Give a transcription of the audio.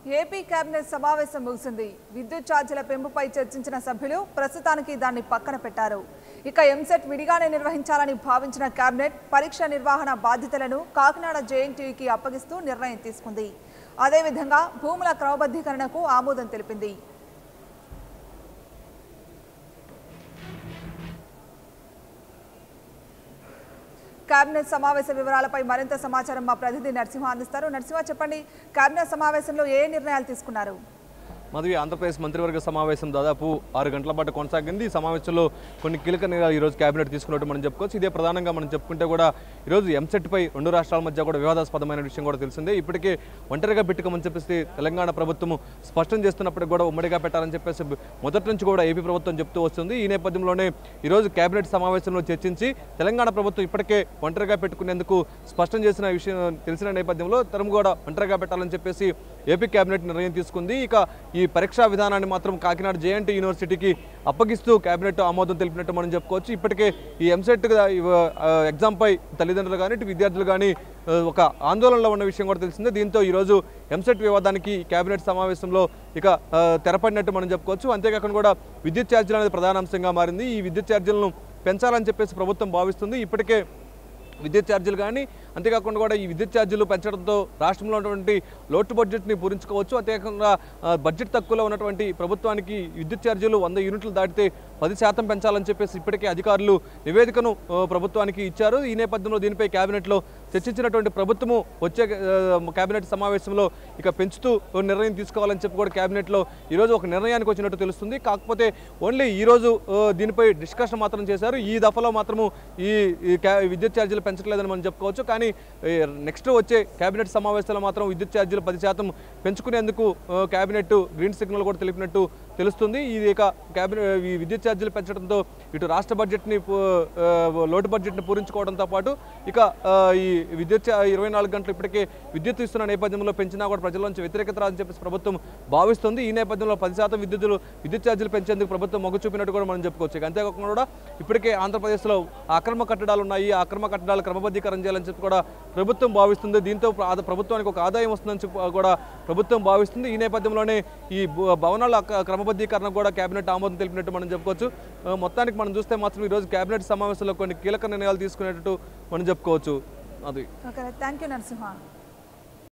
AP cabinet సమావేశం ముగిసింది విద్యుత్ ఛార్జీల పెంపుపై చర్చించిన సభ్యులు ప్రస్తుతానికి దాన్ని పక్కన పెట్టారు ఇక ఎంసెట్ విడిగానే నిర్వహించాలని భావించిన కేబినెట్ పరీక్ష నిర్వహణ బాధ్యతలను కాకినాడ జేఎన్టీయూకి అప్పగిస్తూ నిర్ణయం తీసుకుంది అదేవిధంగా భూముల క్రమబద్ధీకరణకు ఆమోదం తెలిపింది కేబినెట్ సమావేశ వివరాలపై మరింత సమాచారం మా ప్రతినిధి నరసింహ అందిస్తారు నరసింహ చెప్పండి కేబినెట్ సమావేశంలో ఏ నిర్ణయాలు తీసుకున్నారు మాధవి ఆంధ్రప్రదేశ్ మంత్రివర్గ సమావేశం దాదాపు ఆరు గంటల పాటు కొనసాగింది ఈ సమావేశంలో కొన్ని కీలక నిర్ణయాలు ఈరోజు కేబినెట్ తీసుకున్నట్టు మనం చెప్పుకోవచ్చు ఇదే ప్రధానంగా మనం చెప్పుకుంటే కూడా ఈరోజు ఎంసెట్పై రెండు రాష్ట్రాల మధ్య కూడా వివాదాస్పదమైన విషయం కూడా తెలిసిందే ఇప్పటికే ఒంటరిగా పెట్టుకోమని చెప్పేసి తెలంగాణ ప్రభుత్వం స్పష్టం చేస్తున్నప్పటికీ కూడా ఉమ్మడిగా పెట్టాలని చెప్పేసి మొదటి నుంచి కూడా ఏపీ ప్రభుత్వం చెప్తూ వస్తుంది ఈ నేపథ్యంలోనే ఈరోజు కేబినెట్ సమావేశంలో చర్చించి తెలంగాణ ప్రభుత్వం ఇప్పటికే ఒంటరిగా పెట్టుకునేందుకు స్పష్టం చేసిన విషయం తెలిసిన నేపథ్యంలో తరం కూడా ఒంటరిగా పెట్టాలని చెప్పేసి ఏపీ కేబినెట్ నిర్ణయం తీసుకుంది ఇక ఈ పరీక్షా విధానాన్ని మాత్రం కాకినాడ జేఎన్టీ యూనివర్సిటీకి అప్పగిస్తూ కేబినెట్ ఆమోదం తెలిపినట్టు మనం చెప్పుకోవచ్చు ఇప్పటికే ఈ ఎంసెట్ ఎగ్జామ్పై తల్లిదండ్రులు కానీ ఇటు విద్యార్థులు కానీ ఆ, ఒక ఆందోళనలో ఉన్న విషయం కూడా తెలిసిందే దీంతో ఈరోజు ఎంసెట్ వివాదానికి ఈ కేబినెట్ సమావేశంలో ఇక ఆ, తెరపడినట్టు మనం చెప్పుకోవచ్చు అంతేకాకుండా కూడా విద్యుత్ ఛార్జీలు అనేది ప్రధాన అంశంగా మారింది ఈ విద్యుత్ ఛార్జీలను పెంచాలని చెప్పేసి ప్రభుత్వం భావిస్తుంది ఇప్పటికే విద్యుత్ ఛార్జీలు కానీ అంతేకాకుండా కూడా ఈ విద్యుత్ ఛార్జీలు పెంచడంతో రాష్ట్రంలో ఉన్నటువంటి లోటు బడ్జెట్ని పూరించుకోవచ్చు అంతేకాకుండా ఆ, బడ్జెట్ తక్కువలో ఉన్నటువంటి ప్రభుత్వానికి విద్యుత్ ఛార్జీలు వంద యూనిట్లు దాటితే పది శాతం పెంచాలని చెప్పేసి ఇప్పటికే అధికారులు నివేదికను ఆ, ప్రభుత్వానికి ఇచ్చారు ఈ నేపథ్యంలో దీనిపై కేబినెట్లో చర్చించినటువంటి ప్రభుత్వము వచ్చే ఆ, కేబినెట్ సమావేశంలో ఇక పెంచుతూ నిర్ణయం తీసుకోవాలని చెప్పి కూడా కేబినెట్లో ఈరోజు ఒక నిర్ణయానికి వచ్చినట్టు తెలుస్తుంది కాకపోతే ఓన్లీ ఈరోజు ఆ, దీనిపై డిస్కషన్ మాత్రం చేశారు ఈ దఫలో మాత్రము ఈ ఈ క్యా- విద్యుత్ ఛార్జీలు పెంచట్లేదని మనం చెప్పుకోవచ్చు కానీ నెక్స్ట్ వచ్చే కేబినెట్ సమావేశాల్లో మాత్రం విద్యుత్ ఛార్జీలు పది శాతం పెంచుకునేందుకు ఆ, కేబినెట్ గ్రీన్ సిగ్నల్ కూడా తెలిపినట్టు తెలుస్తుంది ఇది ఇక కేబినెట్ ఈ విద్యుత్ ఛార్జీలు పెంచడంతో ఇటు రాష్ట్ర బడ్జెట్ని పూ- ఆ, లోటు బడ్జెట్ని పూరించుకోవడంతో పాటు ఇక ఆ, ఈ విద్యుత్ ఛా- ఇరవై నాలుగు గంటలు ఇప్పటికే విద్యుత్ ఇస్తున్న నేపథ్యంలో పెంచినా కూడా ప్రజల నుంచి వ్యతిరేకత రాదని చెప్పేసి ప్రభుత్వం భావిస్తుంది ఈ నేపథ్యంలో పది శాతం విద్యుత్తులు విద్యుత్ ఛార్జీలు పెంచేందుకు ప్రభుత్వం మొగ్గు చూపినట్టు కూడా మనం చెప్పుకోవచ్చు ఇక అంతేకాకుండా కూడా ఇప్పటికే ఆంధ్రప్రదేశ్లో అక్రమ కట్టడాలు ఉన్నాయి ఆ అక్రమ కట్టడాలు క్రమబద్ధీకరణ చేయాలని చెప్పి కూడా ప్రభుత్వం భావిస్తుంది దీంతో ప్ర- ఆద- ప్రభుత్వానికి ఒక ఆదాయం వస్తుందని చెప్పి కూడా ప్రభుత్వం భావిస్తుంది ఈ నేపథ్యంలోనే ఈ భూ- భవనాల అక- క్రమబద్ధీకరణ కూడా కేబినెట్ ఆమోదం తెలిపినట్టు మనం చెప్పుకోవచ్చు ఆ, మొత్తానికి మనం చూస్తే మాత్రం ఈరోజు కేబినెట్ సమావేశంలో కొన్ని కీలక నిర్ణయాలు తీసుకునేటట్టు మనం చెప్పుకోవచ్చు అది ఓకే థ్యాంక్ యూ నరసింహ